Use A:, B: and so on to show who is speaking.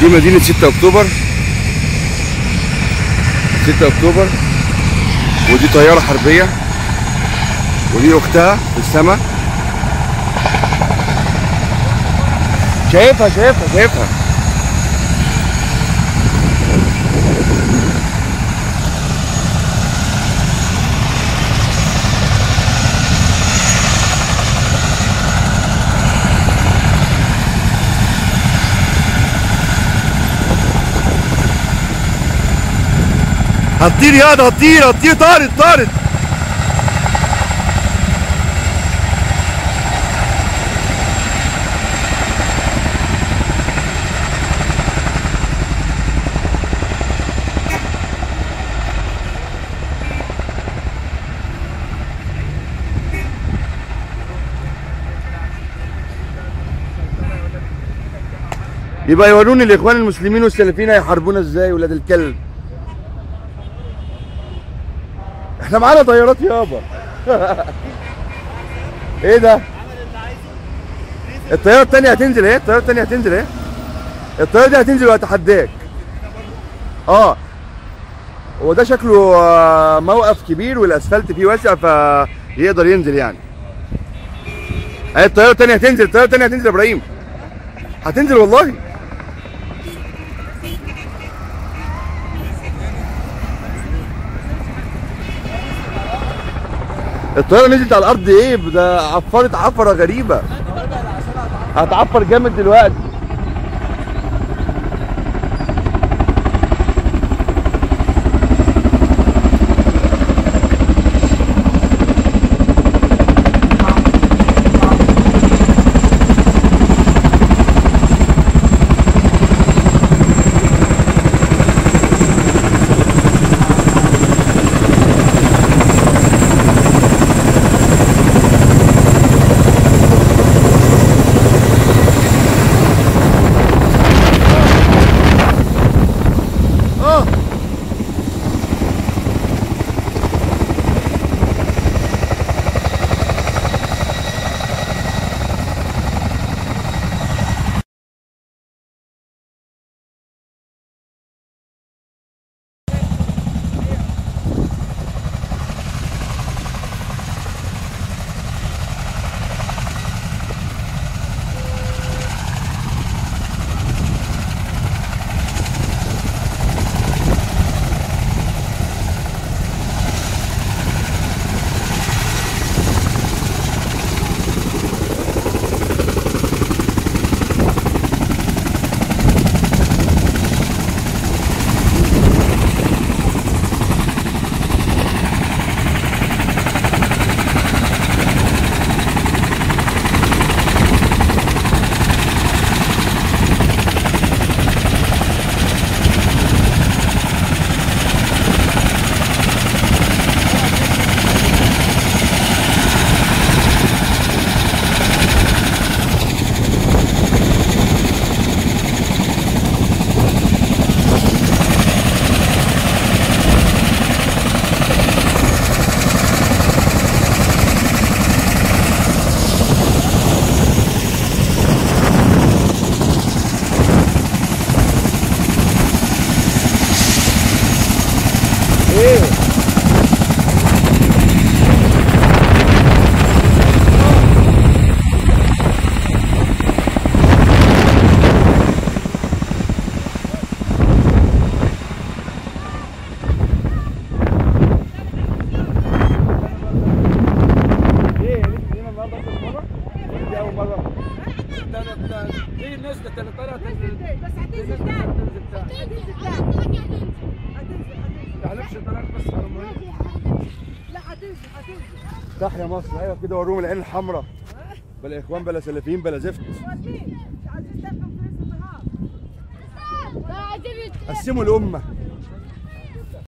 A: دي مدينة 6 أكتوبر 6 أكتوبر ودي طيارة حربية ودي أختها في السماء شايفها شايفها شايفها هتطير ياض هتطير هتطير طارت طارت يبقى يوروني الاخوان المسلمين والسلفيين هيحاربونا ازاي ولاد الكلب احنا معانا طيارات يابا ايه ده الطياره الثانيه هتنزل اهي الطياره الثانيه هتنزل اهي الطياره دي هتنزل وهتحداك اه هو ده شكله آه، موقف كبير والاسفلت فيه واسع فيقدر ينزل يعني اهي الطياره الثانيه هتنزل الطياره الثانيه هتنزل يا ابراهيم هتنزل والله الطياره نزلت على الارض ايه ده عفرت عفره غريبه هتعفر جامد دلوقتي اه ايه ايه لينا النهارده اول مره دي اول مره
B: دي نزلت اللي طلعت تنزل
C: بس هتنزل تاني هتنزل تاني
B: تعرفش طلعت بس على المهم
C: لا هتنزل هتنزل
A: صح يا مصر ايوه كده وروهم العين الحمراء بلا اخوان بلا سلفيين بلا زفت
C: مين؟ مش عايزين تفهم فلوس النهار
A: قسموا الامه